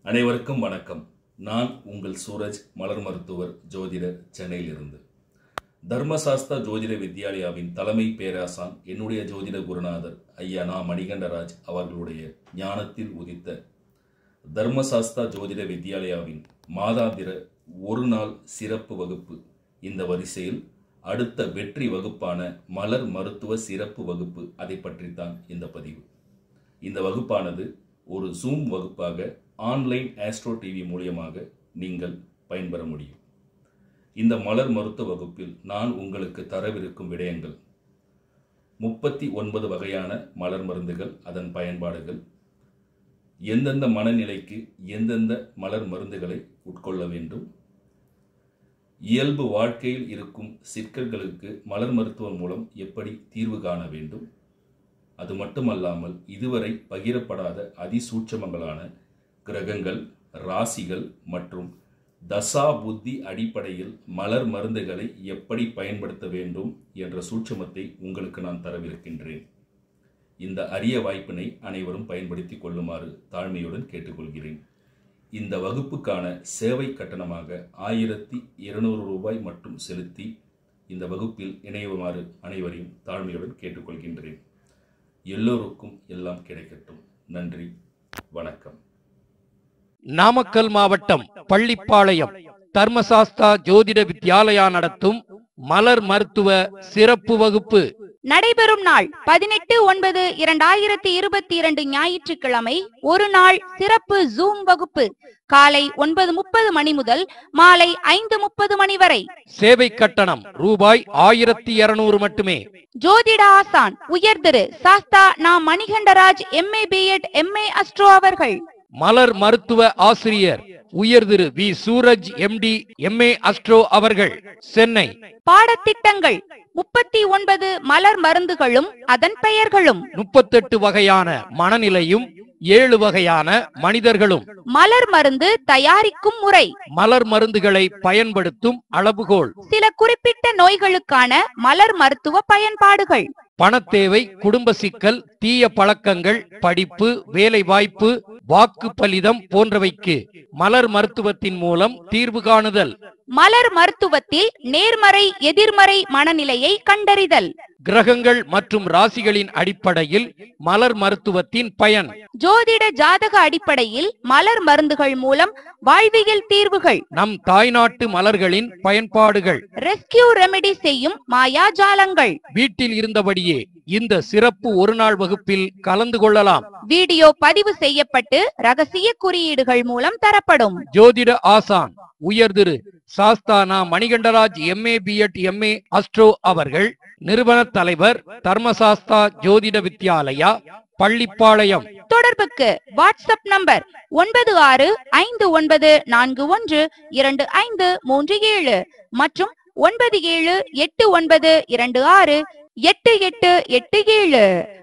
அனைவருக்கும் வணக்கம் நான் உங்கள் சூரஜ் மலர் மருத்துவர் ஜோதிடர் சென்னையிலிருந்து தர்மசாஸ்தா ஜோதிட வித்யாலயாவின் தலைமை பேராசான் என்னுடைய ஜோதிட குருநாதர் ஐயா நா மணிகண்டராஜ் அவர்களுடைய ஞானத்தில் உதித்த தர்மசாஸ்தா ஜோதிட வித்யாலயாவின் மாதாந்திர ஒரு நாள் சிறப்பு வகுப்பு இந்த வரிசையில் அடுத்த வெற்றி வகுப்பான மலர் மருத்துவ சிறப்பு வகுப்பு அதை பற்றித்தான் இந்த பதிவு இந்த வகுப்பானது ஒரு ஜூம் வகுப்பாக ஆன்லைன் ஆஸ்ட்ரோ டிவி மூலியமாக நீங்கள் பயன்பெற முடியும் இந்த மலர் மருத்துவ வகுப்பில் நான் உங்களுக்கு தரவிருக்கும் விடயங்கள் முப்பத்தி ஒன்பது வகையான மலர் மருந்துகள் அதன் பயன்பாடுகள் எந்தெந்த மனநிலைக்கு எந்தெந்த மலர் மருந்துகளை உட்கொள்ள வேண்டும் இயல்பு வாழ்க்கையில் இருக்கும் சிக்கல்களுக்கு மலர் மருத்துவம் மூலம் எப்படி தீர்வு காண வேண்டும் அது மட்டுமல்லாமல் இதுவரை பகிரப்படாத அதிசூட்சமங்களான கிரகங்கள் ராசிகள் மற்றும் தசா புத்தி அடிப்படையில் மலர் மருந்துகளை எப்படி பயன்படுத்த வேண்டும் என்ற சூட்சமத்தை உங்களுக்கு நான் தரவிருக்கின்றேன் இந்த அரிய வாய்ப்பினை அனைவரும் பயன்படுத்திக் கொள்ளுமாறு தாழ்மையுடன் கேட்டுக்கொள்கிறேன் இந்த வகுப்புக்கான சேவை கட்டணமாக ஆயிரத்தி இருநூறு ரூபாய் மட்டும் செலுத்தி இந்த வகுப்பில் இணையுமாறு அனைவரையும் தாழ்மையுடன் கேட்டுக்கொள்கின்றேன் எல்லோருக்கும் எல்லாம் கிடைக்கட்டும் நன்றி வணக்கம் நாமக்கல் மாவட்டம் பள்ளிப்பாளையம் தர்மசாஸ்தா ஜோதிட வித்யாலயா நடத்தும் மலர் மருத்துவ சிறப்பு வகுப்பு நடைபெறும் நாள் பதினெட்டு ஒன்பது இரண்டாயிரத்தி இருபத்தி இரண்டு ஞாயிற்றுக்கிழமை ஒரு நாள் சிறப்பு ஜூம் வகுப்பு காலை ஒன்பது முப்பது மணி முதல் மாலை ஐந்து முப்பது மணி வரை சேவை கட்டணம் ரூபாய் ஆயிரத்தி இருநூறு மட்டுமே ஜோதிட ஆசான் உயர்திரு சாஸ்தா நா Manikandaraj MA BEd MA astro அவர்கள் மலர் மருத்துவ ஆசிரியர் உயர் திரு V Suraj MD MA astro அவர்கள் சென்னை பாடத்திட்டங்கள் முப்பத்தி ஒன்பது மலர் மருந்துகளும் அதன் பெயர்களும் முப்பத்தெட்டு வகையான மனநிலையும் ஏழு வகையான மனிதர்களும் மலர் மருந்து தயாரிக்கும் முறை மலர் மருந்துகளை பயன்படுத்தும் அளவுகோல் சில குறிப்பிட்ட நோய்களுக்கான மலர் மருத்துவ பயன்பாடுகள் பணத்தேவை குடும்ப சிக்கல் தீய பழக்கங்கள் படிப்பு வேலை வாய்ப்பு வாக்கு பலிதம் போன்றவைக்கு மலர் மருத்துவத்தின் மூலம் தீர்வு காணுதல் மலர் மருத்துவத்தில் நேர்மறை எதிர்மறை மனநிலையை கண்டறிதல் கிரகங்கள் மற்றும் ராசிகளின் அடிப்படையில் மலர் மருத்துவத்தின் பயன் ஜோதிட ஜாதக அடிப்படையில் மலர் மருந்துகள் மூலம் வாழ்வியல் தீர்வுகள் நம் தாய்நாட்டு மலர்களின் பயன்பாடுகள் ரெஸ்கியூ ரெமெடி செய்யும் மாயாஜாலங்கள் வீட்டில் இருந்தபடியே இந்த சிறப்பு ஒரு நாள் வகுப்பில் கலந்து கொள்ளலாம் வீடியோ பதிவு செய்யப்பட்டு ரகசிய குறியீடுகள் மூலம் தரப்படும் ஜோதிட ஆசான் உயர் திரு சாஸ்தானா Manikandaraj MA BEd MA astro அவர்கள் நிறுவன தலைவர் தர்மசாஸ்தா ஜோதிட வித்யாலயா பள்ளிப்பாளையம் தொடர்புக்கு வாட்ஸ்அப் நம்பர் ஒன்பது ஆறு ஐந்து ஒன்பது நான்கு ஒன்று இரண்டு ஐந்து மூன்று ஏழு மற்றும் ஒன்பது ஏழு எட்டு ஒன்பது இரண்டு ஆறு எட்டு எட்டு எட்டு ஏழு